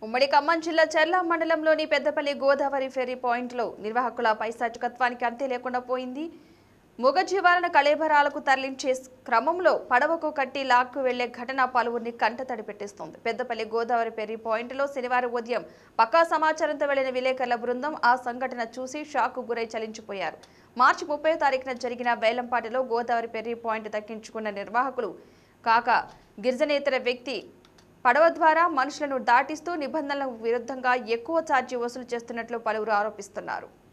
ఉమ్మడి ఖమ్మం జిల్లా చర్ల మండలంలోని పెద్దపల్లి గోదావరి ఫెర్రీ పాయింట్లో నిర్వాహకుల పైశాచికత్వానికి అంతే లేకుండా పోయింది మూగజీవాలను కళేబరాలకు తరలించే క్రమంలో పడవకు కట్టి లాక్కు వెళ్లే ఘటన పలువురిని కంటతడి పెట్టిస్తోంది పెద్దపల్లి గోదావరి ఫెర్రీ పాయింట్లో శనివారం ఉదయం పక్కా సమాచారంతో వెళ్లిన విలేకరుల బృందం ఆ సంఘటన చూసి షాక్ గురై చలించిపోయారు మార్చి ముప్పై తారీఖున జరిగిన వేలంపాటలో గోదావరి ఫెర్రీ పాయింట్ దక్కించుకున్న నిర్వాహకులు కాక గిరిజనేతర వ్యక్తి పడవ ద్వారా మనుషులను దాటిస్తూ నిబంధనలకు విరుద్ధంగా ఎక్కువ ఛార్జీ వసూలు చేస్తున్నట్లు పలువురు ఆరోపిస్తున్నారు